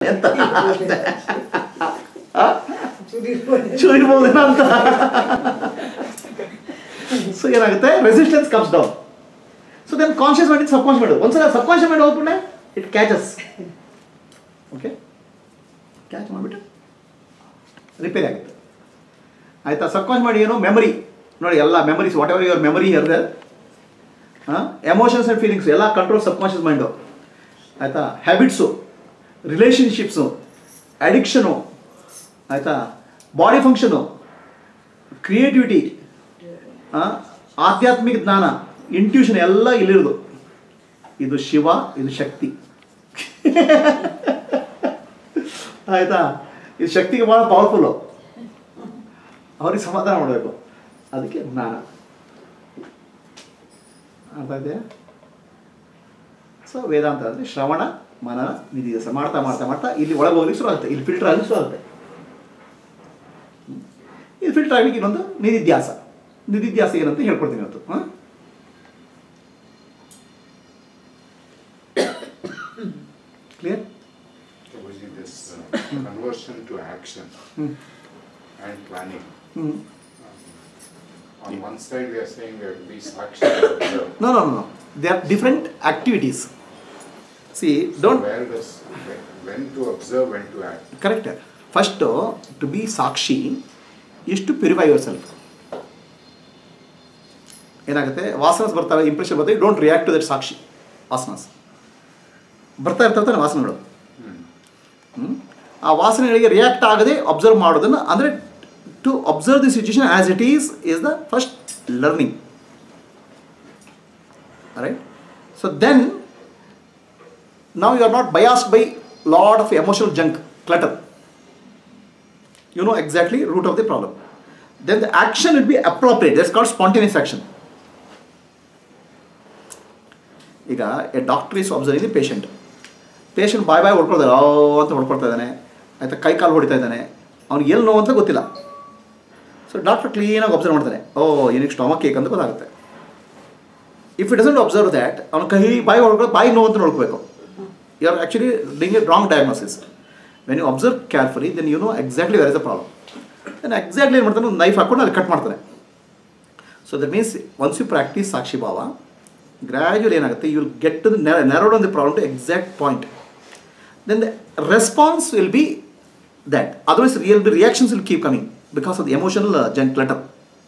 ಎಂತ ಚೂರಿರ್ಬೋದೇನೋ ಅಂತ ಸೊ ಏನಾಗುತ್ತೆ resistance comes down so then conscious mind subconscious mind ಒಂದ್ಸಲ ಸಬ್ ಕಾನ್ಷಿಯಸ್ ಮೈಂಡ್ ಹೋಗ್ಬಿಟ್ಟೆ ಇಟ್ ಕ್ಯಾಚಸ್ ಓಕೆ ಕ್ಯಾಚ್ ಮಾಡಿಬಿಟ್ಟು ರಿಪೇರಿ ಆಗುತ್ತೆ ಆಯ್ತಾ ಸಬ್ ಕಾನ್ಷಿಯಸ್ ಮೈಂಡ್ ಏನು ಮೆಮರಿ ನೋಡಿ ಎಲ್ಲ memories whatever your memory ಇರುತ್ತೆ ಎಮೋಷನ್ಸ್ ಆ್ಯಂಡ್ ಫೀಲಿಂಗ್ಸ್ ಎಲ್ಲ ಕಂಟ್ರೋಲ್ ಸಬ್ ಕಾನ್ಷಿಯಸ್ ಮೈಂಡು ಆಯಿತಾ ಹ್ಯಾಬಿಟ್ಸು ರಿಲೇಷನ್ಶಿಪ್ಸು ಅಡಿಕ್ಷನು ಆಯಿತಾ ಬಾಡಿ ಫಂಕ್ಷನು ಕ್ರಿಯೇಟಿವಿಟಿ ಆಧ್ಯಾತ್ಮಿಕ ಜ್ಞಾನ ಇಂಟ್ಯೂಷನ್ ಎಲ್ಲ ಇಲ್ಲಿರೋದು ಇದು ಶಿವ ಇದು ಶಕ್ತಿ ಆಯಿತಾ ಇದು ಶಕ್ತಿಗೆ ಭಾಳ ಪವರ್ಫುಲ್ಲು ಅವ್ರಿಗೆ ಸಮಾಧಾನ ಮಾಡಬೇಕು ಅದಕ್ಕೆ ಜ್ಞಾನ ಅರ್ಥ ಇದೆಯಾ ಸೊ ವೇದಾಂತ ಅಂದರೆ ಶ್ರವಣ ಮನನ ನಿಧಿದಸ ಮಾಡ್ತಾ ಮಾಡ್ತಾ ಮಾಡ್ತಾ ಇಲ್ಲಿ ಒಳಗೆ ಹೋಗ್ಲಿಕ್ಕೆ ಶುರು ಆಗುತ್ತೆ ಇಲ್ಲಿ ಫಿಲ್ಟರ್ ಆಗಲಿಕ್ಕೆ ಶುರು ಆಗುತ್ತೆ ಹ್ಮ್. ಇದು ಫಿಲ್ಟರ್ ಆಗಲಿಕ್ಕೆ ಇನ್ನೊಂದು ನಿಧಿಧ್ಯಾಸ ನಿಧಿಧ್ಯಾಸ ಏನಂತ ಹೇಳ್ಕೊಡ್ತೀನಿ ಇವತ್ತು ಹಾಂ clear Prabhuji, this uh, conversion to action ಹ್ಞೂ and planning. ಹ್ಞೂ On one side, we are saying we have to be sakshi and observe. No, no, no, no. They are different activities. See, So don't. where does when, when to observe, when to act? Correct. First, to be sakshi is to purify yourself. ಏನಾಗುತ್ತೆ ವಾಸನಸ್ ಬರ್ತವೆ impression ಬರ್ತವೆ don't react to that ಸಾಕ್ಷಿ ವಾಸನಸ್ ಬರ್ತಾ ಇರ್ತವೆ ತಾನೆ ವಾಸನೆಗಳು Hmm. ಹ್ಮ್? ಆ ವಾಸನೆಗಳಿಗೆ react ಆಗದೆ ಅಬ್ಸರ್ವ್ ಮಾಡೋದನ್ನು ಅಂದರೆ to observe the situation as it is is the first learning right so then now you are not biased by lot of emotional junk clutter you know exactly root of the problem then the action will be appropriate that's called spontaneous action ಈಗ a doctor is observing the patient patient ಬಾಯ್ ಬಾಯ್ ಹೊಡ್ಕೊಳ್ತಾರೆ ಓ ಅಂತ ಹೊಡ್ಕೊಳ್ತಾ ಇದ್ದಾನೆ ಆಯ್ತಾ ಕೈ ಕಾಲು ಹೊಡಿತಾ ಇದ್ದಾನೆ ಅವ್ನಿಗೆ ಎಲ್ಲಿ ನೋವು ಅಂತ ಗೊತ್ತಿಲ್ಲ ಸೊ ಡಾಕ್ಟರ್ ಕ್ಲೀನಾಗಿ ಅಬ್ಸರ್ವ್ ಮಾಡ್ತಾನೆ ಓ ಏನಕ್ಕೆ ಸ್ಟಮಕ್ ಕೇಕ್ ಅಂತ ಗೊತ್ತಾಗುತ್ತೆ if it doesn't observe that ಅವ್ನ ಕೈ ಬಾಯಿ ಹೊಡ್ಕೊಂಡು ಬಾಯಿ ನೋವು ಅಂತ ನೋಡ್ಕೋಬೇಕು you are actually doing a wrong diagnosis when you observe carefully then you know exactly where is the problem then exactly ಏನು ಮಾಡ್ತಾನೆ ಒಂದು ನೈಫ್ ಹಾಕೊಂಡು ಅಲ್ಲಿ ಕಟ್ ಮಾಡ್ತಾನೆ so that means once you practise ಸಾಕ್ಷಿ ಭಾವ ಗ್ರ್ಯಾಜುವಲ್ ಏನಾಗುತ್ತೆ you will get to narrowed on the problem to exact point then the response will be that otherwise real the reactions will keep coming because of the emotional junk clutter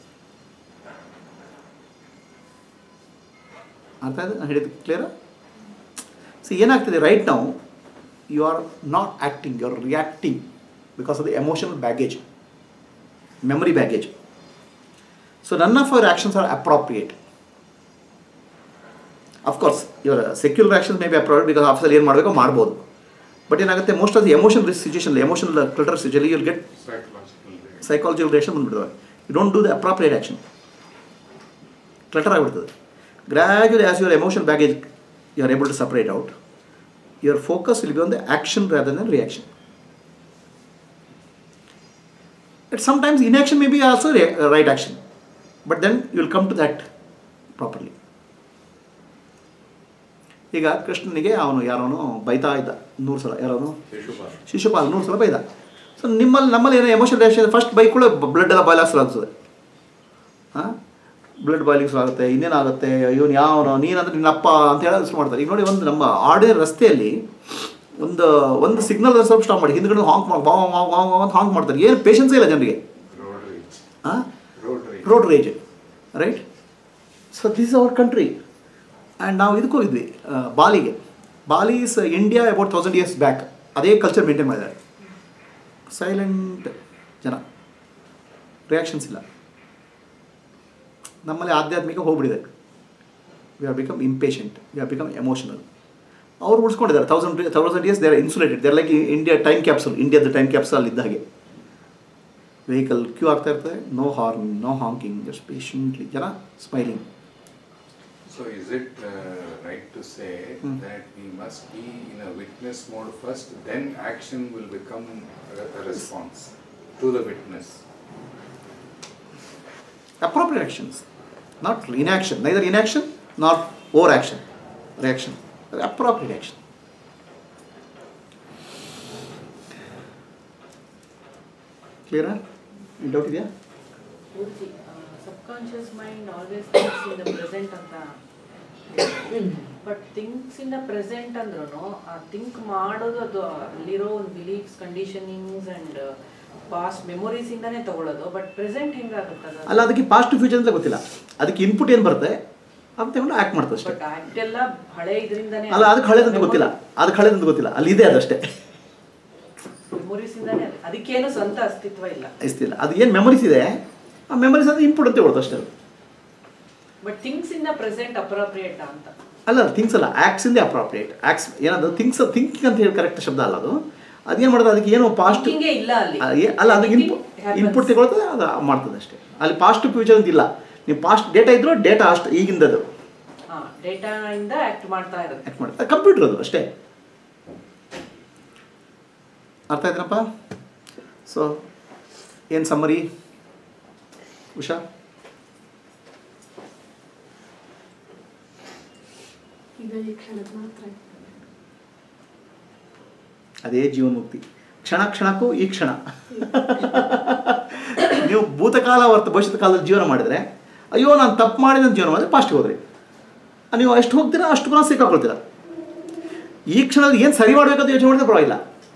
ಅರ್ಥ ಆಯ್ತು ನಾನು ಹೇಳಿದ್ದು ಕ್ಲಿಯರಾ ಸಿ ಏನಾಗ್ತದೆ right ನಾವು you are not acting you are reacting because of the emotional baggage memory baggage so none of our actions are appropriate of course ಇವರ secular actions may be appropriate because ಆಫೀಸಲ್ಲಿ ಏನು ಮಾಡಬೇಕೋ ಮಾಡ್ಬೋದು ಬಟ್ ಏನಾಗುತ್ತೆ most of the emotion situation emotional clutter situation you'll get Psychological reaction. Psychological reaction ಬಂದ್ಬಿಡ್ತವೆ you don't do the appropriate action clutter ಆಗಿಬಿಡ್ತದೆ gradually as your emotion baggage you are able to separate out your focus will be on the action rather than reaction But sometimes inaction may be also re- uh, right action, but then you will come to that properly. ಈಗ ಕೃಷ್ಣನಿಗೆ ಅವನು ಯಾರೋನು ಬೈತಾ ಇದ್ದ ನೂರು ಸಲ ಯಾರೋನು Shishupal. Shishupal ನೂರು ಸಲ ಬೈದ ಸೊ ನಿಮ್ಮಲ್ಲಿ ನಮ್ಮಲ್ಲಿ ಏನೋ ಎಮೋಷನ್ ರಿಯಾಕ್ಷನ್ ಫಸ್ಟ್ ಬೈ ಕೂಡ ಬ್ಲಡ್ ಎಲ್ಲ ಬಾಯ್ಲ್ ಆಗ್ತದೆ ಹಾಂ ಬ್ಲಡ್ ಬಾಯ್ಲಿಂಗ್ ಶುರು ಆಗುತ್ತೆ ಇನ್ನೇನಾಗುತ್ತೆ ಇವನು ಯಾವನು ನೀನಂದ್ರೆ ನಿನ್ನಪ್ಪ ಅಂತ ಹೇಳೋದು ಶುರು ಮಾಡ್ತಾರೆ ಈಗ ನೋಡಿ ಒಂದು ನಮ್ಮ ಆರ್ಡಿನರಿ ರಸ್ತೆಯಲ್ಲಿ ಒಂದು ಒಂದು ಸಿಗ್ನಲ್ ಸ್ವಲ್ಪ ಸ್ಟಾಪ್ ಮಾಡಿ ಹಿಂದ್ಗಡೆ ಹಾಂಕ್ ಮಾಡಿ ಬಾವ್ ಬಾವ್ ಬಾವ್ ಬಾವ್ ಅಂತ ಹಾಂಕ್ ಮಾಡ್ತಾರೆ ಏನು ಪೇಷನ್ಸೇ ಇಲ್ಲ ಜನರಿಗೆ Road rage. ಹಾಂ Road rage. Road rage right so this our country and ನಾವು ಇದಕ್ಕೆ ಹೋಗಿದ್ವಿ ಆ, ಬಾಲಿಗೆ Bali is India about thousand years back ಅದೇ ಕಲ್ಚರ್ ಮೇಂಟೈನ್ ಮಾಡಿದ್ದಾರೆ ಸೈಲೆಂಟ್ ಜನ ರಿಯಾಕ್ಷನ್ಸ್ ಇಲ್ಲ ನಮ್ಮಲ್ಲಿ ಆಧ್ಯಾತ್ಮಿಕ ಹೋಗ್ಬಿಟ್ಟಿದೆ we are become impatient we are become emotional ಅವ್ರು ಉಳಿಸ್ಕೊಂಡಿದ್ದಾರೆ thousand thousand years they're insulated they're like India time capsule ಇಂಡಿಯಾದ ಟೈಮ್ ಕ್ಯಾಪ್ಸೂಲ್ ಇದ್ದ ಹಾಗೆ ವೆಹಿಕಲ್ ಕ್ಯೂ ಆಗ್ತಾ ಇರ್ತದೆ no horn no honking just patiently ಜನ smiling So is it uh, right to say Hmm. that we must be in a witness mode first, then action will become a, a response to the witness? appropriate actions, not inaction, neither inaction nor overaction, reaction, appropriate action. ಕ್ಲಿಯರಾ doubt ಇದೆಯಾ ಪೂರ್ತಿ subconscious mind always thinks in the present ಅಂತ but thinks in the present ಅಂದ್ರೂ ಆ think ಮಾಡೋದು ಅದು ಅಲ್ಲಿರೋ ಒಂದು beliefs conditionings and past memories ಇಂದಾನೇ ತಗೊಳ್ಳೋದು ಬಟ್ ಪ್ರೆಸೆಂಟ್ ಹೆಂಗಾಗುತ್ತೆ ಅದು ಅಲ್ಲ ಅದಕ್ಕೆ ಪಾಸ್ಟ್ ಫ್ಯೂಚರ್ ಅಂತ ಗೊತ್ತಿಲ್ಲ ಅದಕ್ಕೆ ಇನ್ಪುಟ್ ಏನು ಬರುತ್ತೆ ಅದು ತಗೊಂಡು ಆ್ಯಕ್ಟ್ ಮಾಡ್ತದೆ ಅಷ್ಟೇ ಬಟ್ ಆಕ್ಟ್ ಎಲ್ಲ ಹಳೆ ಇದರಿಂದಾನೇ ಅಲ್ಲ ಅದಕ್ಕೆ ಹಳೇದಂತ ಗೊತ್ತಿಲ್ಲ ಅದಕ್ಕೆ ಹಳೇದಂತ ಗೊತ್ತಿಲ್ಲ ಅಲ್ಲಿ ಇದೆ ಅದಷ್ಟೇ ಮೆಮೊರೀಸ್ ಇಂದಾನೇ ಅದು. ಅದಕ್ಕೇನು ಸ್ವಂತ ಅಸ್ತಿತ್ವ ಇಲ್ಲ ಇಷ್ಟಿಲ್ಲ ಅದು ಏನು ಮೆಮೊರೀಸ್ ಇದೆ ಆ ಮೆಮೊರೀಸ್ ಅದು ಇನ್ಪುಟ್ ಅಂತ ಹೇಳ್ದು ಅಷ್ಟೇ ಅದು but thinks in the present appropriate ಅಂತ ಅಲ್ಲ ಥಿಂಗ್ಸ್ ಅಲ್ಲ ಆ್ಯಕ್ಸ್ ಇಂದೇ ಅಪ್ರಾಪ್ರಿಯೇಟ್ ಆ್ಯಕ್ಸ್ ಏನದು ಥಿಂಗ್ಸ್ ಥಿಂಕಿಂಗ್ ಅಂತ ಹೇಳಿ ಕರೆಕ್ಟ್ ಶಬ್ದ ಅಲ್ಲ ಅದು ಅದೇನು ಮಾಡೋದು ಅದಕ್ಕೆ ಏನೋ ಪಾಸ್ಟ್ Thinking ಏ ಇಲ್ಲ ಅಲ್ಲಿ ಅಲ್ಲ ಅದು Thinking ಇನ್ಪುಟ್ happens. ಇನ್ಪುಟ್ ತಗೊಳ್ತದೆ ಅದು ಮಾಡ್ತದೆ ಅಷ್ಟೇ ಅಲ್ಲಿ ಪಾಸ್ಟ್ ಫ್ಯೂಚರ್ ಅಂತ ಇಲ್ಲ ನೀವು ಪಾಸ್ಟ್ ಡೇಟಾ ಇದ್ರೂ ಡೇಟಾ ಅಷ್ಟು ಈಗಿಂದದು ಹಾ ಡೇಟಾ ಇಂದ ಆಕ್ಟ್ ಮಾಡ್ತಾ ಇರುತ್ತೆ ಆ್ಯಕ್ಟ್ ಮಾಡಿ ಅದು ಕಂಪ್ಯೂಟರ್ ಅದು ಅಷ್ಟೇ ಅರ್ಥ ಆಯ್ತನಪ್ಪ ಸೊ ಏನು ಸಮ್ಮರಿ ಉಷಾ ಈಗ ಈ ಕ್ಷಣದ ಮಾತ್ರ ಅದೇ ಜೀವನ್ಮುಕ್ತಿ ಕ್ಷಣ ಕ್ಷಣಕ್ಕೂ ಈ ಕ್ಷಣ ನೀವು ಭೂತಕಾಲ ವರ್ತ ಭವಿಷ್ಯದ ಕಾಲದಲ್ಲಿ ಜೀವನ ಮಾಡಿದರೆ ಅಯ್ಯೋ ನಾನು ತಪ್ಪು ಮಾಡಿದ ಜೀವನ ಮಾಡಿದ್ರೆ ಪಾಸ್ಟ್ಗೆ ಹೋದ್ರಿ ನೀವು ಎಷ್ಟು ಹೋಗ್ತೀರಾ ಅಷ್ಟು ಪುನಃ ಸಿಕ್ಕಾಕೊಳ್ತೀರಾ ಈ ಕ್ಷಣದಲ್ಲಿ ಏನು ಸರಿ ಮಾಡಬೇಕಂತ ಯೋಚನೆ ಮಾಡಿದ್ರೆ ಪರವಾಗಿಲ್ಲ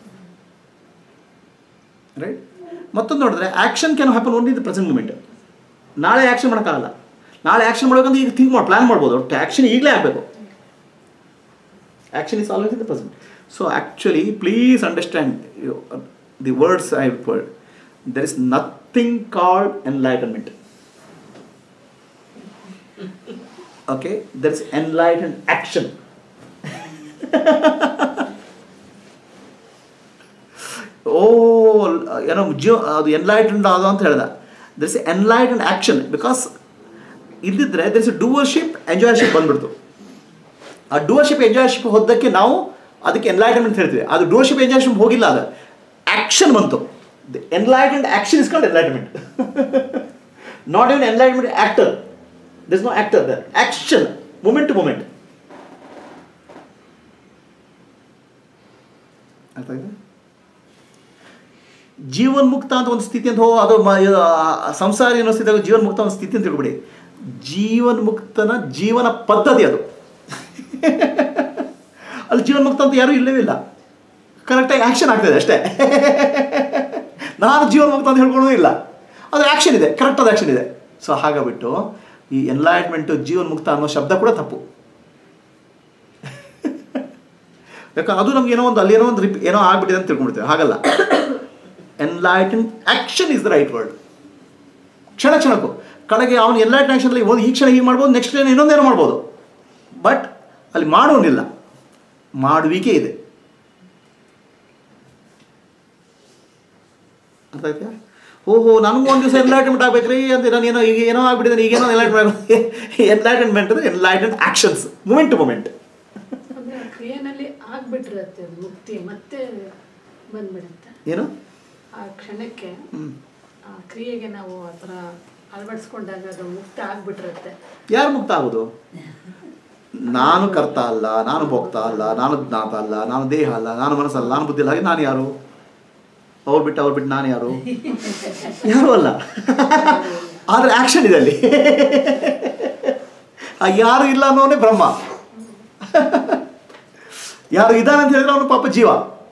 ರೈಟ್ ಮತ್ತೊಂದು ನೋಡಿದ್ರೆ action can happen only the present moment ನಾಳೆ ಆ್ಯಕ್ಷನ್ ಮಾಡೋಕ್ಕಾಗಲ್ಲ ನಾಳೆ ಆ್ಯಕ್ಷನ್ ಮಾಡ್ಬೇಕಂತ ಈಗ ಥಿಂಕ್ ಮಾಡಿ ಪ್ಲ್ಯಾನ್ ಮಾಡ್ಬೋದು ಒಟ್ಟು ಆ್ಯಕ್ಷನ್ ಈಗಲೇ ಆಗಬೇಕು action is always in the present. So actually, please understand you, uh, the words I have put. There is nothing called enlightenment. Okay, there is enlightened action. ಓ ಏನೋ ಜೀವ ಅದು ಎನ್ಲೈಟೆಂಡ್ ಅದು ಅಂತ ಹೇಳ್ದ there is enlightened action because ಇದ್ದಿದ್ರೆ there is doership enjoyship ಬಂದ್ಬಿಡ್ತು ಆ doership ಎಂಜಾಯ್ಶಿಪ್ ಹೋದಕ್ಕೆ ನಾವು ಅದಕ್ಕೆ ಎನ್ಲೈಟನ್ಮೆಂಟ್ ಹೇಳ್ತೀವಿ ಅದು ಡೂವರ್ಶಿಪ್ ಎಂಜಾಯ್ಶಿಪ್ ಹೋಗಿಲ್ಲ ಅದು ಆ್ಯಕ್ಷನ್ ಬಂತು the enlightened action is called enlightenment not even enlightenment actor this no actor there action moment to moment ಅರ್ಥ ಆಗಿದೆ ಜೀವನ್ ಮುಕ್ತ ಅಂತ ಒಂದು ಸ್ಥಿತಿ ಅಂತ ಹೋ ಅದು ಮ- ಇದು, ಆ, ಸಂಸಾರ ಏನೋ ಸ್ಥಿತಿ ಅದು ಜೀವನ್ ಮುಕ್ತ ಒಂದು ಸ್ಥಿತಿ ಅಂತ ತಿಳ್ಕೊಬಿಡಿ ಜೀವನ್ ಮುಕ್ತನ ಜೀವನ ಪದ್ಧತಿ ಅದು ಅಲ್ಲಿ ಜೀವನ್ ಮುಕ್ತ ಅಂತ ಯಾರೂ ಇಲ್ಲವೇ ಇಲ್ಲ ಕರೆಕ್ಟಾಗಿ ಆ್ಯಕ್ಷನ್ ಆಗ್ತದೆ ಅಷ್ಟೇ ನಾನು ಜೀವನ್ ಮುಕ್ತ ಅಂತ ಹೇಳ್ಕೊಳ್ಳೋದು ಇಲ್ಲ ಅದು ಆ್ಯಕ್ಷನ್ ಇದೆ ಕರೆಕ್ಟಾದ ಆ್ಯಕ್ಷನ್ ಇದೆ ಸೊ ಹಾಗಾಗ್ಬಿಟ್ಟು ಈ ಎನ್ಲೈಟ್ಮೆಂಟು ಜೀವನ್ ಮುಕ್ತ ಅನ್ನೋ ಶಬ್ದ ಕೂಡ ತಪ್ಪು ಯಾಕಂದ್ರೆ ಅದು ನಮ್ಗೆ ಏನೋ ಒಂದು ಅಲ್ಲಿ ಏನೋ ಒಂದು ರಿಪ್ ಏನೋ ಆಗ್ಬಿಟ್ಟಿದೆ ಅಂತ ತಿಳ್ಕೊಂಡ್ಬಿಡ್ತೇವೆ ಹಾಗಲ್ಲ enlighten action is the right word ಕ್ಷಣ ಕ್ಷಣಕ್ಕೂ ಕಡೆಗೆ ಅವನು ಎನ್ಲೈಟನ್ ಆ್ಯಕ್ಷನಲ್ಲಿ ಒಂದು ಈ ಕ್ಷಣ ಹೀಗೆ ಮಾಡ್ಬೋದು ನೆಕ್ಸ್ಟ್ ಏನೋ ಇನ್ನೊಂದೇನೋ ಮಾಡ್ಬೋದು ಬಟ್ ಅಲ್ಲಿ ಮಾಡೋನಿಲ್ಲ ಮಾಡುವಿಕೆ ಇದೆ ಅರ್ಥ ಆಯ್ತಾ ಓಹೋ ನನಗೂ ಒಂದು ದಿವಸ ಎನ್ಲೈಟನ್ಮೆಂಟ್ ಆಗ್ಬೇಕ್ರಿ ಅಂತ ನಾನು ಏನೋ ಈಗ ಏನೋ ಆಗ್ಬಿಟ್ಟಿದ್ದಾನೆ ಈಗೇನೋ ಎನ್ಲೈಟನ್ಮೆಂಟ್ ಎನ್ಲೈಟನ್ಮೆಂಟ್ ಅಂದರೆ enlighten actions moment to moment ಅಂದ್ರೆ ಆ ಕ್ರಿಯೆನಲ್ಲಿ ಆಗ್ಬಿಟ್ಟಿರತ್ತೆ ಅದು ಮುಕ್ತಿ ಮತ್ತೆ ಬಂದ್ಬಿಡುತ್ತೆ ಏನು ಆ ಕ್ಷಣಕ್ಕೆ ಹ್ಞೂ ಆ ಕ್ರಿಯೆಗೆ ನಾವು ಆ ಥರ ಅಳವಡಿಸ್ಕೊಂಡಾಗ ಅದು ಮುಕ್ತ ಆಗ್ಬಿಟ್ಟಿರತ್ತೆ ಯಾರು ಮುಕ್ತ ಆಗೋದು ನಾನು ಕರ್ತ ಅಲ್ಲ ನಾನು ಭೋಕ್ತ ಅಲ್ಲ ನಾನು ಜ್ಞಾತ ಅಲ್ಲ ನಾನು ದೇಹ ಅಲ್ಲ ನಾನು ಮನಸ್ಸಲ್ಲ ನಾನು ಬುದ್ಧಿ ಇಲ್ಲ ಹಾಗೆ ನಾನು ಯಾರು ಅವ್ರು ಬಿಟ್ಟು ಅವ್ರು ಬಿಟ್ಟು ನಾನು ಯಾರು ಯಾರು ಅಲ್ಲ ಆದರೆ ಆ್ಯಕ್ಷನ್ ಇದೆ ಅಲ್ಲಿ ಆ ಯಾರು ಇಲ್ಲ ಅನ್ನೋನೇ ಬ್ರಹ್ಮ ಯಾರು ಇದ್ದಾನೆ ಅಂತ ಹೇಳಿದ್ರೆ ಅವನು ಪಾಪ ಜೀವ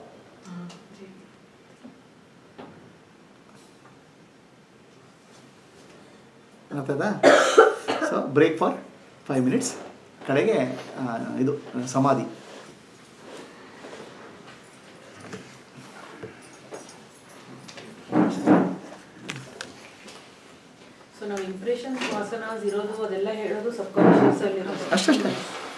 ಆಗ್ತದಾ so break for five minutes ಕಡೆಗೆ ಆ, ಇದು ಸಮಾಧಿ ಸೊ ನಾವು ಇಂಪ್ರೆಷನ್ ವಾಸನಾಸ್ ಇರೋದು ಅದೆಲ್ಲ ಹೇಳೋದು ಸಬ್ಕಾನ್ಶಿಯಸ್ ಅಲ್ಲಿ ಇರೋದು ಅಷ್ಟಷ್ಟೇ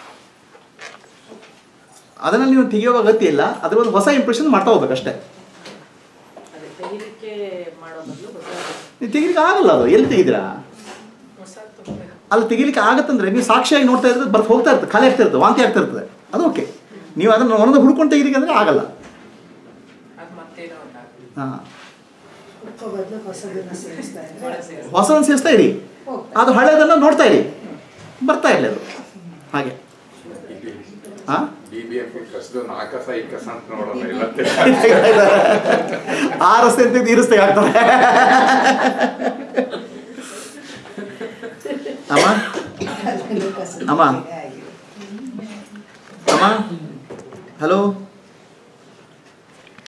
ಅದನ್ನು ನೀವು ತೆಗೆಯುವ ಅಗತ್ಯ ಇಲ್ಲ ಅದ್ರ ಒಂದು ಹೊಸ ಇಂಪ್ರೆಷನ್ ಮಾಡ್ತಾ ಹೋಗ್ಬೇಕು ಅಷ್ಟೇ ಅದೇ ತೆಗಿಲಿಕ್ಕೆ ಮಾಡೋ ಬದಲು ಹೊಸ ನೀವು ತೆಗಿಲಿಕ್ಕೆ ಆಗಲ್ಲ ಅದು ಎಲ್ಲಿ ತೆಗಿತೀರಾ ಹೊಸ ತಗೋಬೇಕು ಅಲ್ಲಿ ತೆಗಿಲಿಕ್ಕೆ ಆಗತ್ತಂದ್ರೆ ನೀವು ಸಾಕ್ಷಿಯಾಗಿ ನೋಡ್ತಾ ಇರ್ತದೆ ಬರ್ತು ಹೋಗ್ತಾ ಇರ್ತದೆ ಖಾಲಿ ಆಗ್ತಾ ಇರ್ತದೆ ವಾಂತಿ ಆಗ್ತಾ ಇರ್ತದೆ ಅದು ಓಕೆ ನೀವು ಅದನ್ನು ಒಂದೊಂದು ಹುಡ್ಕೊಂಡು ತೆಗಿಲಿಕ್ಕೆ ಅಂದರೆ ಆಗಲ್ಲ ಅದು ಮತ್ತೇನೋ ಹಾಂ ಹುಡುಕೋ ಬದಲು ಹೊಸದನ್ನ ಸೇರಿಸ್ತಾ ಇದ್ರೆ ಹೊಸದನ್ನು ಸೇರಿಸ್ತಾ ಇರಿ ಅದು ಹಳೆಯದನ್ನು ನೋಡ್ತಾ ಇರಿ ಬರ್ತಾ ಇರಲಿ ಅದು ಹಾಗೆ ಹಾಂ ಬಿ ಬಿ ಎಫ್ ಕಸದು ನಾಲ್ಕಸ ಈ ಕಸ ಅಂತ ನೋಡೋಣ ಇಲ್ಲ ಆ ರಸ್ತೆ ಅಂತ ಈ ರಸ್ತೆಗೆ ಹಾಕ್ತಾರೆ ಅಮ್ಮ ಅಮ್ಮ ಅಮ್ಮ ಹಲೋ